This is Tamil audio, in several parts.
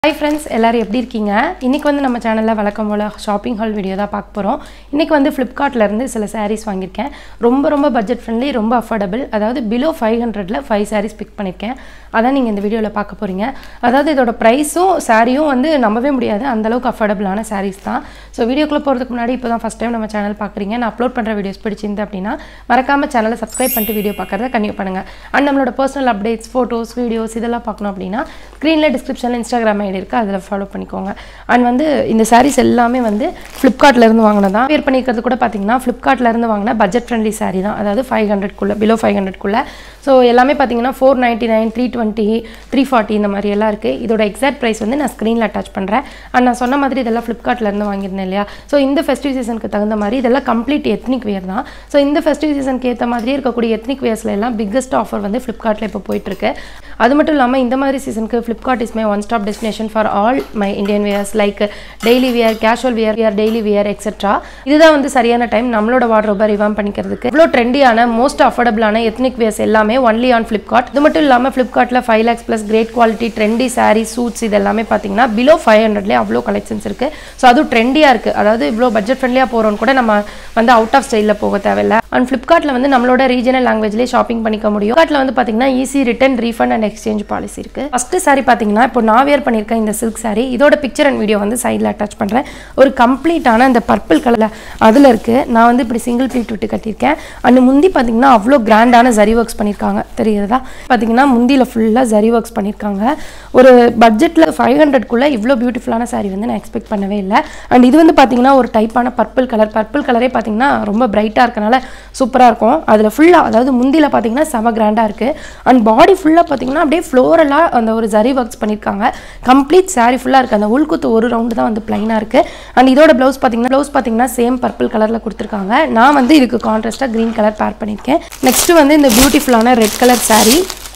ஹாய் ஃப்ரெண்ட்ஸ் எல்லாரும் எப்படி இருக்கீங்க இன்றைக்கி வந்து நம்ம சேனலில் வழக்கம் போல் ஷாப்பிங் ஹால் வீடியோ தான் பார்க்க போகிறோம் இன்றைக்கி வந்து ஃப்ளிப்கார்ட்ல இருந்து சில sarees வாங்கியிருக்கேன் ரொம்ப ரொம்ப பட்ஜெட் ஃப்ரெண்ட்லி ரொம்ப அஃபோர்டபுள் அதாவது பிலோ ஃபைவ் ஹண்ட்ரடில் ஃபைவ் sarees பிக் பண்ணியிருக்கேன் அதான் நீங்கள் இந்த வீடியோவில் பார்க்க போகிறீங்க அதாவது இதோட ப்ரைஸும் சாரியும் வந்து நம்பவே முடியாது அந்தளவுக்கு அஃபோர்டபுளான sarees தான் ஸோ வீடியோக்குள்ளே போகிறதுக்கு முன்னாடி இப்போ தான் ஃபஸ்ட் டைம் நம்ம சேனல் பார்க்குறீங்க நான் அப்லோட் பண்ணுற வீடியோஸ் பிடிச்சிருந்து அப்படின்னா மறக்காமல் சேனலை சப்ஸ்கிரைப் பண்ணிட்டு வீடியோ பார்க்குறத கண்டிப்பாக பண்ணுங்கள் அண்ட் நம்மளோட பர்சனல் அப்டேட்ஸ் ஃபோட்டோஸ் வீடியோஸ் இதெல்லாம் பார்க்கணும் அப்படின்னா ஸ்க்ரீனில் டிஸ்கிரிப்ஷனில் இன்ஸ்டாகிராம் ஐடி இருக்குது அதில் ஃபாலோ பண்ணிக்கோங்க அண்ட் வந்து இந்த sarees எல்லாமே வந்து ஃப்ளிப்கார்ட்ல இருந்து வாங்கினதான் வேர் பண்ணிக்கிறது கூட பார்த்தீங்கன்னா ஃப்ளிப்கார்ட்ல இருந்து வாங்கின பட்ஜெட் ஃப்ரெண்ட்லி saree தான் அதாவது ஃபைவ் ஹண்ட்ரட்குள்ளே பிலோ ஃபைவ் ஹண்ட்ரட்குள்ளே ஸோ எல்லாமே பார்த்தீங்கன்னா four ninety nine three twenty three forty இந்த மாதிரி எல்லாம் இருக்குது இதோட எக்ஸாக்ட் ப்ரைஸ் வந்து நான் ஸ்க்ரீனில் அட்டாச் பண்ணுறேன் அண்ட் நான் சொன்ன மாதிரி இதெல்லாம் ஃப்ளிப்கார்ட்ல இருந்து வாங்கியிருந்தேன் இல்லையா ஸோ இந்த ஃபெஸ்டிவ் சீசனுக்கு தகுந்த மாதிரி இதெல்லாம் கம்ப்ளீட் எத்னிக் வேர் தான் ஸோ இந்த ஃபெஸ்டிவ் சீசனுக்கு ஏற்ற மாதிரியே இருக்கக்கூடிய எத்னிக் வேர்ஸ்ல எல்லாம் பிக்கஸ்ட் ஆஃபர் வந்து ஃப்ளிப்கார்ட்டில் இப்போ போயிட்டுருக்கு அது மட்டும் இல்லாமல் இந்த மாதிரி சீசனுக்கு Flipkart is my one stop destination for all my Indian wears like daily wear casual wear wear daily wear etcetera இதுதான் வந்து சரியான டைம் நம்மளோட வார்ட்ரோபை ரிவாம் பண்ணிக்கிறதுக்கு இவ்வளோ ட்ரெண்டியான மோஸ்ட் அஃபோர்டபுளான எத்னிக் வியர்ஸ் எல்லாமே ஒன்லி ஆன் ஃப்ளிப்கார்ட் இது மட்டும் இல்லாமல் ஃப்ளிப்கார்ட்டில் five lakhs plus great quality trendy saree suits இது எல்லாமே பார்த்தீங்கன்னா பிலோ ஃபைவ் ஹண்ட்ரட்லேயே அவ்வளோ கலெக்ஷன்ஸ் இருக்குது ஸோ அதுவும் ட்ரெண்டியாக இருக்குது அதாவது இவ்வளோ பட்ஜெட் ஃப்ரெண்ட்லியாக போகிறோன்னு கூட நம்ம வந்து அவுட் ஆஃப் ஸ்டைலில் போக தேவையில்ல அண்ட் ஃப்ளிப்கார்ட்டில் வந்து நம்மளோட ரீஜனல் லாங்குவேஜ்லேயே ஷாப்பிங் பண்ணிக்க முடியும் ஃப்ளிப்கார்ட்டில் வந்து பார்த்தீங்கன்னா easy return refund and exchange policy இருக்குது ஃபஸ்ட்டு சாரி பார்த்தீங்கன்னா இப்போ நான் வேர் பண்ணியிருக்கேன் இந்த சில்க் சாரி இதோட பிக்சர் அண்ட் வீடியோ வந்து சைடில் அட்டாச் பண்ணுறேன் ஒரு கம்ப்ளீட்டான இந்த பர்பிள் கலரில் அதில் இருக்குது நான் வந்து இப்படி சிங்கிள் ப்ளீட் விட்டு கட்டியிருக்கேன் அண்ட் முந்தி பார்த்தீங்கன்னா அவ்வளோ கிராண்டான ஜரி ஒர்க்ஸ் பண்ணியிருக்காங்க தெரியுறதா பார்த்தீங்கன்னா முந்தியில் ஃபுல்லாக ஜரி ஒர்க்ஸ் பண்ணியிருக்காங்க ஒரு பட்ஜெட்டில் ஃபைவ் ஹண்ட்ரட்குள்ளே இவ்வளோ பியூட்டிஃபுல்லான சாரி வந்து நான் எக்ஸ்பெக்ட் பண்ணவே இல்லை அண்ட் இது வந்து பார்த்தீங்கன்னா ஒரு டைப்பான பர்பிள் கலர் பர்பிள் கலரே பார்த்தீங்கன்னா ரொம்ப பிரைட்டாக இருக்கனால சூப்பராக இருக்கும் அதில் ஃபுல்லாக அதாவது முந்தியில் பார்த்தீங்கன்னா செம கிராண்டாக இருக்குது அண்ட் பாடி ஃபுல்லாக பார்த்தீங்கன்னா அப்படியே ஃப்ளோரலாக அந்த ஒரு ஜரி ஒர்க்ஸ் பண்ணியிருக்காங்க கம்ப்ளீட் சாரி ஃபுல்லாக இருக்குது அந்த உள்குத்து ஒரு ரவுண்டு தான் வந்து ப்ளைனாக இருக்குது அண்ட் இதோட ப்ளவுஸ் பார்த்தீங்கன்னா ப்ளவுஸ் பார்த்தீங்கன்னா சேம் பர்பிள் கலரில் கொடுத்துருக்காங்க நான் வந்து இதுக்கு கான்ட்ராஸ்ட்டாக க்ரீன் கலர் பேர் பண்ணியிருக்கேன் நெக்ஸ்ட்டு வந்து இந்த பியூட்டிஃபுல்லான ரெட் கலர் saree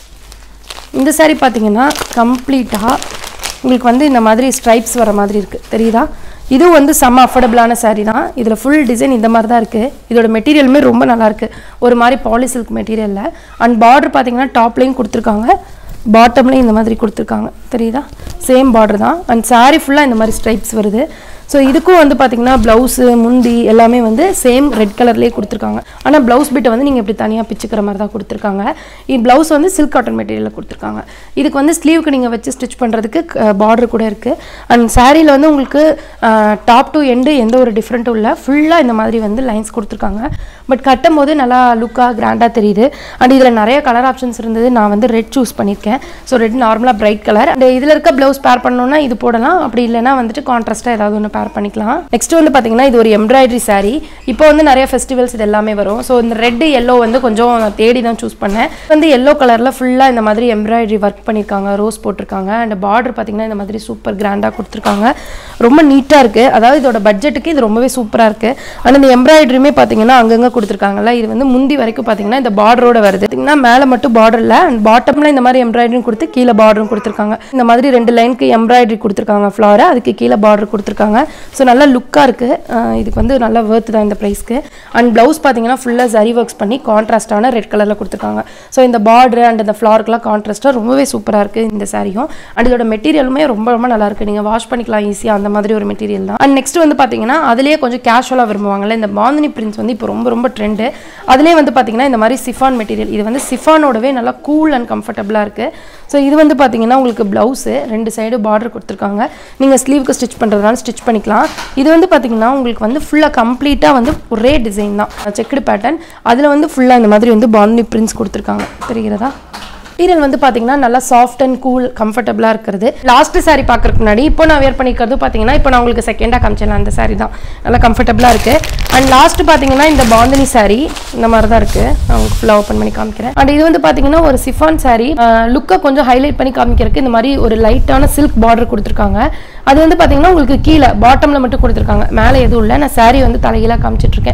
இந்த saree பார்த்தீங்கன்னா கம்ப்ளீட்டாக உங்களுக்கு வந்து இந்த மாதிரி ஸ்ட்ரைப்ஸ் வர மாதிரி இருக்குது தெரியுதா இதுவும் வந்து செம்ம அஃபோர்டபுளான saree தான் இதில் ஃபுல் டிசைன் இந்த மாதிரி தான் இருக்குது இதோட மெட்டீரியலுமே ரொம்ப நல்லா இருக்கு ஒரு மாதிரி பாலி சில்க் மெட்டீரியலில் அண்ட் பார்டர் பார்த்தீங்கன்னா டாப்லேயும் கொடுத்துருக்காங்க பாட்டம்லேயும் இந்த மாதிரி கொடுத்துருக்காங்க தெரியுதா சேம் பார்டர் தான் அண்ட் saree ஃபுல்லாக இந்த மாதிரி ஸ்ட்ரைப்ஸ் வருது ஸோ இதுக்கும் வந்து பார்த்தீங்கன்னா ப்ளவுஸு முந்தி எல்லாமே வந்து சேம் ரெட் கலர்லேயே கொடுத்துருக்காங்க ஆனால் ப்ளவுஸ் பிட்டை வந்து நீங்கள் இப்படி தனியாக பிச்சுக்கிற மாதிரி தான் கொடுத்துருக்காங்க இது ப்ளவுஸ் வந்து சில்க் காட்டன் மெட்டீரியலில் கொடுத்துருக்காங்க இதுக்கு வந்து ஸ்லீவுக்கு நீங்கள் வச்சு ஸ்டிச் பண்ணுறதுக்கு பார்டர் கூட இருக்குது அண்ட் சாரியில் வந்து உங்களுக்கு டாப் டு எண்டு எந்த ஒரு டிஃப்ரெண்ட்டும் இல்லை ஃபுல்லாக இந்த மாதிரி வந்து லைன்ஸ் கொடுத்துருக்காங்க பட் கட்டும் போது நல்லா லுக்காக கிராண்டாக தெரியுது அண்ட் இதில் நிறைய கலர் ஆப்ஷன்ஸ் இருந்தது நான் வந்து ரெட் சூஸ் பண்ணியிருக்கேன் ஸோ ரெட் நார்மலாக பிரைட் கலர் அண்ட் இதில் இருக்க ப்ளவுஸ் பேர் பண்ணணும்னா இது போடலாம் அப்படி இல்லைன்னா வந்துட்டு கான்ட்ராஸ்ட்டாக ஏதாவது ஒன்று பேர் பண்ணிக்கலாம் நெக்ஸ்ட் வந்து பார்த்தீங்கன்னா இது ஒரு எம்ப்ராய்டரி saree இப்போ வந்து நிறைய ஃபெஸ்டிவல்ஸ் இது எல்லாமே வரும் ஸோ இந்த ரெட் எல்லோ வந்து கொஞ்சம் நான் தேடி தான் சூஸ் பண்ணேன் வந்து எல்லோ கலரில் ஃபுல்லாக இந்த மாதிரி எம்ப்ராய்டரி ஒர்க் பண்ணியிருக்காங்க ரோஸ் போட்டிருக்காங்க அண்ட் பார்டர் பார்த்தீங்கன்னா இந்த மாதிரி சூப்பர் கிராண்டாக கொடுத்துருக்காங்க ரொம்ப நீட்டாக இருக்குது அதாவது இதோட பட்ஜெட்டுக்கு இது ரொம்பவே சூப்பராக இருக்குது அண்ட் இந்த எம்ப்ராய்டரியுமே பார்த்தீங்கன்னா அங்கங்கே கொடுத்துருக்காங்கல்ல இது வந்து முந்தி வரைக்கும் பார்த்தீங்கன்னா இந்த பார்டரோட வருது பார்த்தீங்கன்னா மேலே மட்டும் பார்டர் இல்லை அண்ட் பாட்டமில் இந்த மாதிரி எம்ப்ராய்டரியும் கொடுத்து கீழே பார்டரும் கொடுத்துருக்காங்க இந்த மாதிரி ரெண்டு லைனுக்கு எம்ப்ராய்டரி கொடுத்துருக்காங்க ஃப்ளாரை அதுக்கு கீழே பார்டர் கொடுத்துருக்காங்க ஸோ நல்லா லுக்காக இருக்குது இதுக்கு வந்து நல்லா வேர்த்து தான் இந்த ப்ரைஸ்க்கு அண்ட் ப்ளவுஸ் பார்த்தீங்கன்னா ஃபுல்லாக ஜரி ஒர்க்ஸ் பண்ணி கான்ட்ராஸ்டான ரெட் கலரில் கொடுத்துருக்காங்க ஸோ இந்த பார்டர் அண்ட் இந்த ஃப்ளாருக்குலாம் கான்ட்ராஸ்ட்டாக ரொம்பவே சூப்பராக இருக்குது இந்த சாரியும் அண்ட் இதோட மெட்டீரியலுமே ரொம்ப ரொம்ப நல்லா இருக்குது நீங்கள் வாஷ் பண்ணிக்கலாம் ஈஸியாக அந்த மாதிரி ஒரு மெட்டீரியல் தான் அண்ட் நெக்ஸ்ட் வந்து பார்த்தீங்கன்னா அதுலேயே கொஞ்சம் கேஷுவலாக விரும்புவாங்கல்ல இந்த பாந்தினி பிரிண்ட்ஸ் வந்து இப்போ ரொம்ப ரொம்ப ட்ரெண்டு அதுலேயே வந்து பார்த்தீங்கன்னா இந்த மாதிரி சிஃபான் மெட்டீரியல் இது வந்து சிஃபானோடவே நல்லா கூல் அண்ட் கம்ஃபர்டபுளாக இருக்குது ஸோ இது வந்து பார்த்தீங்கன்னா உங்களுக்கு ப்ளவுஸு ரெண்டு சைடு பார்டர் கொடுத்துருக்காங்க நீங்கள் ஸ்லீவுக்கு ஸ்டிச் பண்ணுறதுனால ஸ்டிச் பண்ணிக்கலாம் இது வந்து பார்த்தீங்கன்னா உங்களுக்கு வந்து ஃபுல்லாக கம்ப்ளீட்டாக வந்து ஒரே டிசைன் தான் செக்குடு பேட்டர்ன் அதில் வந்து ஃபுல்லாக இந்த மாதிரி வந்து பாந்தினி பிரிண்ட்ஸ் கொடுத்துருக்காங்க தெரிகிறதா மெட்டீரியல் வந்து பார்த்தீங்கன்னா நல்லா சாஃப்ட் அண்ட் கூல் கம்ஃபர்டபுளாக இருக்கிறது லாஸ்ட் சாரி பார்க்கறதுக்கு முன்னாடி இப்போ நான் வேர் பண்ணிக்கிறது பார்த்தீங்கன்னா இப்போ நான் உங்களுக்கு செகண்டாக காமிச்சேன் அந்த சாரி தான் நல்லா கம்ஃபர்டபுளாக இருக்குது அண்ட் லாஸ்ட் பார்த்தீங்கன்னா இந்த பாந்தினி சாரி இந்த மாதிரி தான் இருக்குது நான் உங்களுக்கு ஃபுல்லாக ஓப்பன் பண்ணி காமிக்கிறேன் அண்ட் இது வந்து பார்த்தீங்கன்னா ஒரு சிஃபான் சாரி லுக்கை கொஞ்சம் ஹைலைட் பண்ணி காமிக்கிறதுக்கு இந்த மாதிரி ஒரு லைட்டான சில்க் பார்டர் கொடுத்துருக்காங்க அது வந்து பார்த்தீங்கன்னா உங்களுக்கு கீழே பாட்டமில் மட்டும் கொடுத்துருக்காங்க மேலே எதுவும் இல்லை நான் சாரி வந்து தலைகீழாக காமிச்சிட்ருக்கேன்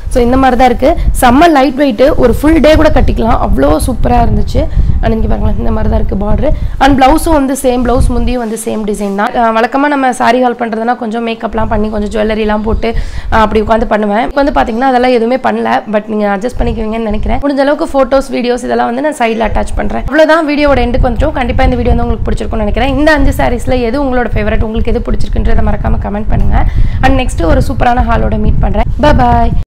ஸோ இந்த மாதிரி தான் இருக்குது செம்ம லைட் வெயிட்டு ஒரு ஃபுல் டே கூட கட்டிக்கலாம் அவ்வளோ சூப்பராக இருந்துச்சு அண்ட் இங்கே பாருங்களேன் இந்த மாதிரி தான் இருக்குது பார்டர் அண்ட் ப்ளவுஸும் வந்து சேம் ப்ளவுஸ் முந்தியும் வந்து சேம் டிசைன் தான் வழக்கமாக நம்ம சாரி ஹால் பண்ணுறதுனா கொஞ்சம் மேக்கப்லாம் பண்ணி கொஞ்சம் ஜுவல்லரிலாம் போட்டு அஹ், அப்படி உட்காந்து பண்ணுவேன் இப்போ வந்து பார்த்தீங்கன்னா அதெல்லாம் எதுவுமே பண்ணல பட் நீங்கள் அட்ஜஸ்ட் பண்ணிக்குவீங்கன்னு நினைக்கிறேன் முடிஞ்ச அளவுக்கு ஃபோட்டோஸ் வீடியோஸ் இதெல்லாம் வந்து நான் சைடில் அட்டாச் பண்ணுறேன் அவ்வளோதான் வீடியோட எண்டுக்கு வந்துட்டோம் கண்டிப்பாக இந்த வீடியோ வந்து உங்களுக்கு பிடிச்சிருக்கும்னு நினைக்கிறேன் இந்த அஞ்சு சாரீஸில் எது உங்களோட ஃபேவரட் உங்களுக்கு எது பிடிச்சிருக்குன்றதை மறக்காம கமெண்ட் பண்ணுங்கள் அண்ட் நெக்ஸ்ட் ஒரு சூப்பரான ஹாலோட மீட் பண்ணுறேன் பாய்